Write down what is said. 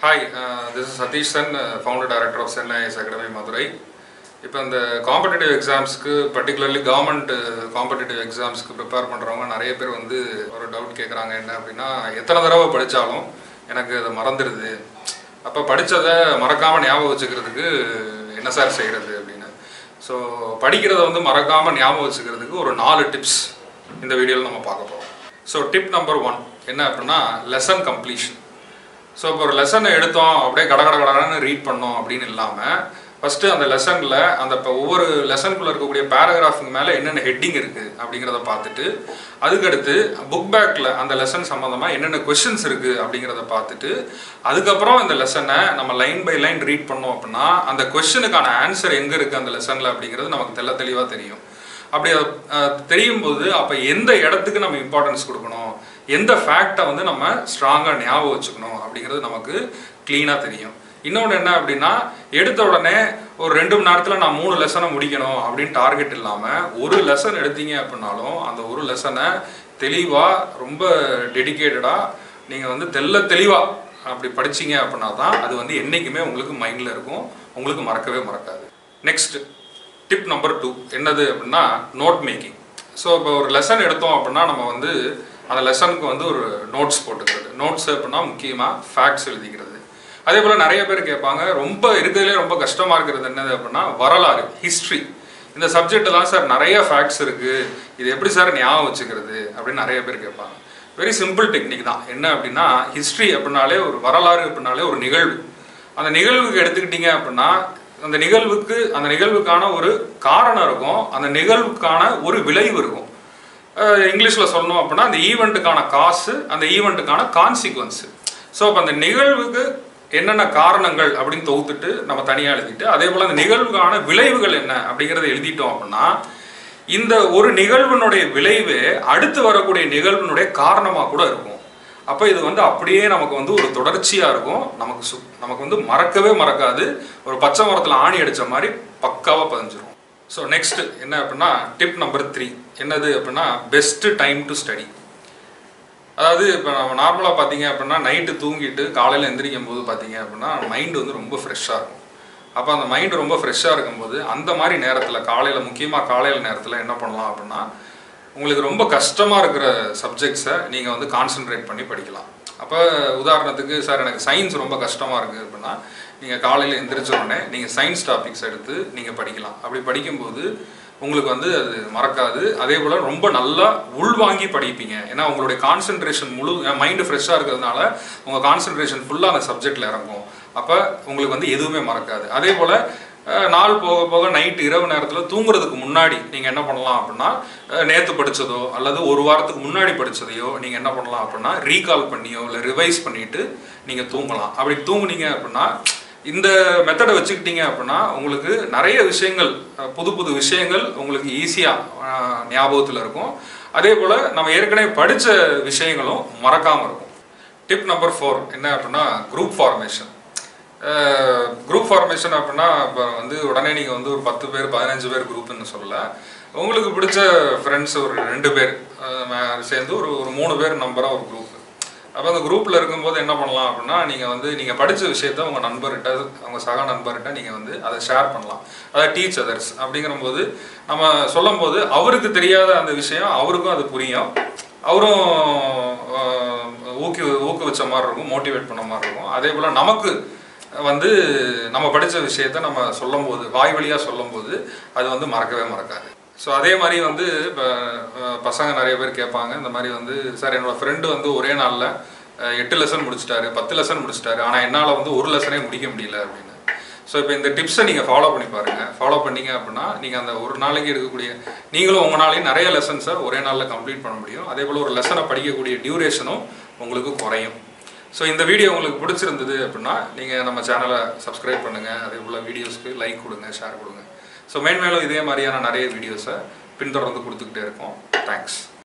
hi this is Sathish சன் founder director of Chennai IS academy Madurai இப்போ இந்த காம்படிட்டிவ் எக்ஸாம்ஸ்க்கு பர்டிகுலர்லி கவர்மெண்ட் காம்படிட்டிவ் எக்ஸாம்ஸ்க்கு ப்ரிப்பேர் பண்ணுறவங்க நிறைய பேர் வந்து ஒரு டவுட் கேட்குறாங்க என்ன அப்படின்னா எத்தனை தடவை படித்தாலும் எனக்கு அது மறந்துடுது அப்போ படித்ததை மறக்காமல் ஞாபகம் வச்சுக்கிறதுக்கு என்ன சார் செய்கிறது அப்படின்னு ஸோ படிக்கிறத வந்து மறக்காமல் ஞாபகம் வச்சுக்கிறதுக்கு ஒரு நாலு டிப்ஸ் இந்த வீடியோவில் நம்ம பார்க்க போகிறோம் ஸோ டிப் நம்பர் ஒன் என்ன அப்படின்னா லெசன் கம்ப்ளீஷன் ஸோ இப்போ ஒரு லெசனை எடுத்தோம் அப்படியே கட கட கடன்னு ரீட் பண்ணோம் அப்படின்னு இல்லாமல் ஃபஸ்ட்டு அந்த லெசனில் அந்த இப்போ ஒவ்வொரு லெசனுக்குள்ளே இருக்கக்கூடிய பேராகிராஃபுக்கு மேலே என்னென்ன ஹெட்டிங் இருக்குது அப்படிங்கிறத பார்த்துட்டு அதுக்கடுத்து புக் பேக்கில் அந்த லெசன் சம்மந்தமாக என்னென்ன கொஷின்ஸ் இருக்குது அப்படிங்கிறத பார்த்துட்டு அதுக்கப்புறம் இந்த லெசனை நம்ம லைன் பை லைன் ரீட் பண்ணோம் அப்படின்னா அந்த கொஷனுக்கான ஆன்சர் எங்கே இருக்குது அந்த லெசனில் அப்படிங்கிறது நமக்கு தெள்ள தெளிவாக தெரியும் அப்படி அது, அஹ், தெரியும் போது அப்போ எந்த இடத்துக்கு நம்ம இம்பார்ட்டன்ஸ் கொடுக்கணும் எந்த ஃபேக்டை வந்து நம்ம ஸ்ட்ராங்காக ஞாபகம் வச்சுக்கணும் அப்படிங்கிறது நமக்கு க்ளீனாக தெரியும் இன்னொன்று என்ன அப்படின்னா எடுத்த உடனே ஒரு ரெண்டு மணி நேரத்தில் நான் மூணு லெசனை முடிக்கணும் அப்படின்னு டார்கெட் இல்லாமல் ஒரு லெசன் எடுத்தீங்க அப்படின்னாலும் அந்த ஒரு லெசனை தெளிவாக ரொம்ப டெடிகேட்டடாக நீங்கள் வந்து தெள்ள தெளிவாக அப்படி படிச்சீங்க அப்படின்னா தான் அது வந்து என்றைக்குமே உங்களுக்கு மைண்டில் இருக்கும் உங்களுக்கு மறக்கவே மறக்காது நெக்ஸ்ட் டிப் நம்பர் டூ என்னது அப்படின்னா நோட் மேக்கிங் ஸோ இப்போ ஒரு லெசன் எடுத்தோம் அப்படின்னா நம்ம வந்து அந்த லெசனுக்கு வந்து ஒரு நோட்ஸ் போட்டுக்கிறது நோட்ஸ் அப்படின்னா முக்கியமாக ஃபேக்ட்ஸ் எழுதிக்கிறது அதே போல் நிறைய பேர் கேட்பாங்க ரொம்ப இருக்கிறதுலே ரொம்ப கஷ்டமாக இருக்கிறது என்னது அப்படின்னா வரலாறு ஹிஸ்ட்ரி இந்த சப்ஜெக்ட் தான் சார் நிறைய ஃபேக்ட்ஸ் இருக்குது இது எப்படி சார் ஞாபகம் வச்சுக்கிறது அப்படின்னு நிறைய பேர் கேட்பாங்க வெரி சிம்பிள் டெக்னிக் தான் என்ன அப்படின்னா ஹிஸ்ட்ரி அப்படின்னாலே ஒரு வரலாறு அப்படின்னாலே ஒரு நிகழ்வு அந்த நிகழ்வுக்கு எடுத்துக்கிட்டீங்க அப்படின்னா அந்த நிகழ்வுக்கு அந்த நிகழ்வுக்கான ஒரு காரணம் இருக்கும் அந்த நிகழ்வுக்கான ஒரு விளைவு இருக்கும் அஹ் இங்கிலீஷ்ல சொல்லணும் அப்படின்னா அந்த ஈவெண்ட்டுக்கான காசு அந்த ஈவெண்ட்டுக்கான கான்சிக்வன்ஸ் ஸோ அப்போ அந்த நிகழ்வுக்கு என்னென்ன காரணங்கள் அப்படின்னு தொகுத்துட்டு நம்ம தனியாக எழுதிட்டு அதே போல் அந்த நிகழ்வுக்கான விளைவுகள் என்ன அப்படிங்கிறத எழுதிட்டோம் அப்படின்னா இந்த ஒரு நிகழ்வினுடைய விளைவு அடுத்து வரக்கூடிய நிகழ்வினுடைய காரணமாக கூட இருக்கும் அப்போ இது வந்து அப்படியே நமக்கு வந்து ஒரு தொடர்ச்சியாக இருக்கும் நமக்கு சு நமக்கு வந்து மறக்கவே மறக்காது ஒரு பச்சை மரத்தில் ஆணி அடித்த மாதிரி பக்காவாக பதிஞ்சிரும் ஸோ நெக்ஸ்ட் என்ன அப்படின்னா டிப் நம்பர் த்ரீ என்னது அப்படின்னா பெஸ்ட் டைம் டு ஸ்டடி அதாவது இப்போ நம்ம நார்மலாக பார்த்தீங்க அப்படின்னா நைட்டு தூங்கிட்டு காலையில் எந்திரிக்கும் போது பார்த்தீங்க அப்படின்னா மைண்டு வந்து ரொம்ப ஃப்ரெஷ்ஷாக இருக்கும் அப்போ அந்த மைண்டு ரொம்ப ஃப்ரெஷ்ஷாக இருக்கும்போது அந்த மாதிரி நேரத்தில் காலையில் முக்கியமாக காலையில் நேரத்தில் என்ன பண்ணலாம் அப்படின்னா உங்களுக்கு ரொம்ப கஷ்டமாக இருக்கிற சப்ஜெக்ட்ஸை நீங்கள் வந்து கான்சென்ட்ரேட் பண்ணி படிக்கலாம் அப்போ உதாரணத்துக்கு சார் எனக்கு சயின்ஸ் ரொம்ப கஷ்டமாக இருக்குது அப்படின்னா நீங்கள் காலையில் எந்திரிச்ச உடனே நீங்கள் சயின்ஸ் டாபிக்ஸ் எடுத்து நீங்கள் படிக்கலாம் அப்படி படிக்கும்போது உங்களுக்கு வந்து அது மறக்காது அதே போல் ரொம்ப நல்லா உள்வாங்கி படிப்பீங்க ஏன்னா உங்களுடைய கான்சென்ட்ரேஷன் முழு மைண்டு ஃப்ரெஷ்ஷாக இருக்கிறதுனால உங்கள் கான்சென்ட்ரேஷன் ஃபுல்லாக அந்த சப்ஜெக்டில் இறங்கும் அப்போ உங்களுக்கு வந்து எதுவுமே மறக்காது அதே போல் அஹ், நாள் போக போக நைட் இரவு நேரத்தில் தூங்குறதுக்கு முன்னாடி நீங்கள் என்ன பண்ணலாம் அப்படின்னா நேற்று படித்ததோ அல்லது ஒரு வாரத்துக்கு முன்னாடி படித்ததையோ நீங்கள் என்ன பண்ணலாம் அப்படின்னா ரீகால் பண்ணியோ இல்லை ரிவைஸ் பண்ணிட்டு நீங்கள் தூங்கலாம் அப்படி தூங்குனீங்க அப்படின்னா இந்த மெத்தடை வச்சுக்கிட்டீங்க அப்படின்னா உங்களுக்கு நிறைய விஷயங்கள் அஹ், புது புது விஷயங்கள் உங்களுக்கு ஈஸியாக ஞாபகத்தில் இருக்கும் அதே போல் நம்ம ஏற்கனவே படித்த விஷயங்களும் மறக்காமல் இருக்கும் டிப் நம்பர் ஃபோர் என்ன அப்படின்னா குரூப் ஃபார்மேஷன் குரூப் ஃபார்மேஷன் அப்படின்னா இப்போ வந்து உடனே நீங்கள் வந்து ஒரு பத்து பேர் பதினஞ்சு பேர் குரூப்னு சொல்லல உங்களுக்கு பிடிச்ச ஃப்ரெண்ட்ஸ் ஒரு ரெண்டு பேர் அஹ், சேர்ந்து ஒரு ஒரு மூணு பேர் நம்பராக ஒரு குரூப் அப்போ அந்த குரூப்பில் இருக்கும்போது என்ன பண்ணலாம் அப்படின்னா நீங்கள் வந்து நீங்கள் படித்த விஷயத்த உங்கள் நண்பர்கிட்ட அவங்க சக நண்பர்கிட்ட நீங்கள் வந்து அதை ஷேர் பண்ணலாம் அதாவது டீச் அதர்ஸ் அப்படிங்கிறபோது நம்ம சொல்லும்போது அவருக்கு தெரியாத அந்த விஷயம் அவருக்கும் அது புரியும் அவரும் ஆஹ், ஊக்கி ஊக்குவிச்ச மாதிரி இருக்கும் மோட்டிவேட் பண்ண மாதிரி இருக்கும் அதே போல் நமக்கு வந்து நம்ம படித்த விஷயத்த நம்ம சொல்லும்போது வாய் வழியாக சொல்லும்போது அது வந்து மறக்கவே மறக்காது ஸோ அதே மாதிரி வந்து இப்போ பசங்க நிறைய பேர் கேட்பாங்க இந்த மாதிரி வந்து சார் என்னோட ஃப்ரெண்டு வந்து ஒரே நாளில் எட்டு லெசன் முடிச்சிட்டாரு பத்து லெசன் முடிச்சிட்டாரு ஆனால் என்னால் வந்து ஒரு லெசனே முடிக்க முடியல அப்படின்னு ஸோ இப்போ இந்த டிப்ஸை நீங்கள் ஃபாலோ பண்ணி பாருங்கள் ஃபாலோ பண்ணீங்க அப்படின்னா நீங்கள் அந்த ஒரு நாளைக்கு எடுக்கக்கூடிய நீங்களும் உங்களாலையும் நிறைய லெசன்ஸை ஒரே நாளில் கம்ப்ளீட் பண்ண முடியும் அதே போல் ஒரு லெசனை படிக்கக்கூடிய டியூரேஷனும் உங்களுக்கு குறையும் ஸோ இந்த வீடியோ உங்களுக்கு பிடிச்சிருந்தது அப்படின்னா நீங்கள் நம்ம சேனலை சப்ஸ்கிரைப் பண்ணுங்கள் அதே போல் வீடியோஸ்க்கு லைக் கொடுங்க ஷேர் கொடுங்க ஸோ மேன்மேலும் இதே மாதிரியான நிறைய வீடியோஸை பின்தொடர்ந்து கொடுத்துக்கிட்டே இருக்கோம் தேங்க்ஸ்